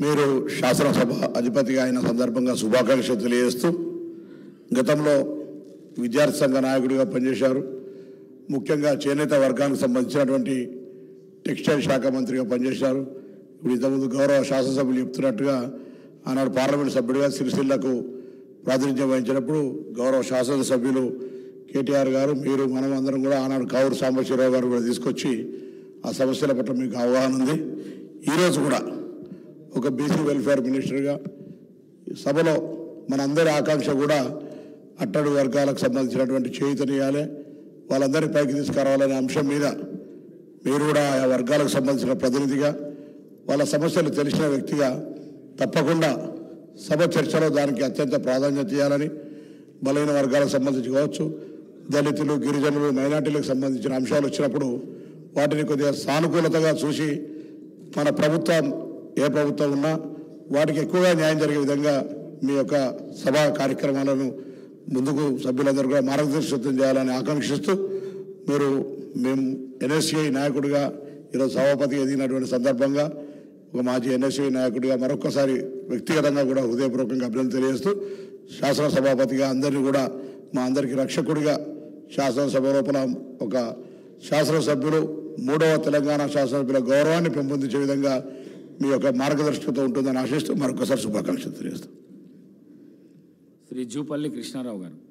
మీరు శాసనసభ అధిపతిగా అయిన సందర్భంగా శుభాకాంక్షలు తెలియజేస్తూ గతంలో విద్యార్థి సంఘ నాయకుడిగా పనిచేశారు ముఖ్యంగా చేనేత వర్గానికి సంబంధించినటువంటి టెక్స్టైల్ శాఖ మంత్రిగా పనిచేశారు ఇప్పుడు ఇంతకుముందు గౌరవ శాసనసభ్యులు చెప్తున్నట్టుగా ఆనాడు పార్లమెంట్ సభ్యుడిగా సిరిసిల్లకు ప్రాతినిధ్యం వహించినప్పుడు గౌరవ శాసనసభ్యులు కేటీఆర్ గారు మీరు మనం అందరం కూడా ఆనాడు కావూరు సాంబశివరావు గారు కూడా తీసుకొచ్చి ఆ సమస్యల పట్ల మీకు అవగాహన ఉంది ఈరోజు కూడా ఒక బీసీ వెల్ఫేర్ మినిస్టర్గా సభలో మనందరి ఆకాంక్ష కూడా అట్టడు వర్గాలకు సంబంధించినటువంటి చేయుతనియాలి వాళ్ళందరి పైకి తీసుకురావాలనే అంశం మీద మీరు కూడా ఆయా వర్గాలకు సంబంధించిన ప్రతినిధిగా వాళ్ళ సమస్యలు తెలిసిన వ్యక్తిగా తప్పకుండా సభ చర్చలో దానికి అత్యంత ప్రాధాన్యత ఇవ్వాలని బలైన వర్గాలకు సంబంధించి కావచ్చు దళితులు గిరిజనులు మైనార్టీలకు సంబంధించిన అంశాలు వచ్చినప్పుడు వాటిని కొద్దిగా సానుకూలతగా చూసి మన ప్రభుత్వం ఏ ప్రభుత్వం ఉన్నా వాటికి ఎక్కువగా న్యాయం జరిగే విధంగా మీ యొక్క సభా కార్యక్రమాలను ముందుకు సభ్యులందరూ కూడా మార్గదర్శకత్వం చేయాలని ఆకాంక్షిస్తూ మీరు మేము ఎన్ఎస్సిఐ నాయకుడిగా ఈరోజు సభాపతిగా ఎదిగినటువంటి సందర్భంగా ఒక మాజీ ఎన్ఎస్సిఐ నాయకుడిగా మరొకసారి వ్యక్తిగతంగా కూడా హృదయపూర్వకంగా అభినందన తెలియజేస్తూ శాసన సభాపతిగా అందరినీ కూడా మా అందరికీ రక్షకుడిగా శాసనసభ లోపల ఒక శాసనసభ్యులు మూడవ తెలంగాణ శాసనసభ్యుల గౌరవాన్ని పెంపొందించే విధంగా మీ యొక్క మార్గదర్శకత ఉంటుందని ఆశిస్తూ మరొకసారి శుభాకాంక్షలు తెలియజేస్తాం శ్రీ జూపల్లి కృష్ణారావు గారు